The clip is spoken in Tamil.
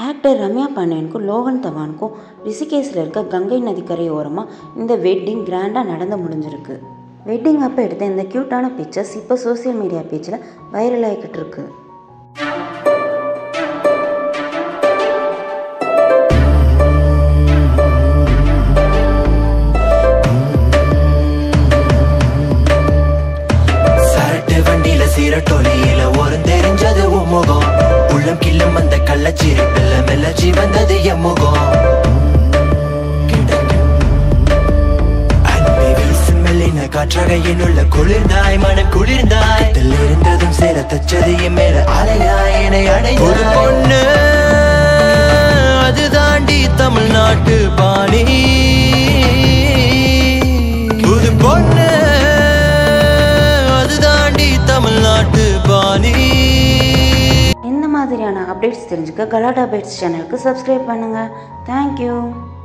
ஆக்டர் ரம்யா பாண்டியனுக்கும் லோகன் தவானுக்கும் ரிஷிகேஸில் இருக்க கங்கை நதிக்கரை ஓரமாக இந்த வெட்டிங் கிராண்டாக நடந்து முடிஞ்சிருக்கு வெட்டிங் அப்போ எடுத்த இந்த க்யூட்டான பிக்சர்ஸ் இப்போ சோஷியல் மீடியா பேஜில் வைரல் ஆகிக்கிட்டு இருக்கு சரட்டு வண்டியில சீரட்டொலியில ஒரு தெரிஞ்சது உன் முகம் உள்ளம் கிள்ளும் அந்த கள்ளச்சிரிப்பில் மெல்லச்சி வந்தது என் முகம் அன்பை வீசும் மெல்லின காற்றகையில் உள்ள குளிர்ந்தாய் மனம் குளிர்ந்தாய் இதில் இருந்ததும் சேர தச்சது என் மேல அலையாய் என்னை அடை ஒரு பொண்ணு அது தாண்டி தமிழ்நாட்டு பாணி புது பொண்ணு அது தாண்டி தமிழ்நாட்டு பாணி இந்த மாதிரியான அப்டேட்ஸ் தெரிஞ்சுக்க கலாட்டா அப்டேட்ஸ் சேனலுக்கு சப்ஸ்கிரைப் பண்ணுங்கள் தேங்க்யூ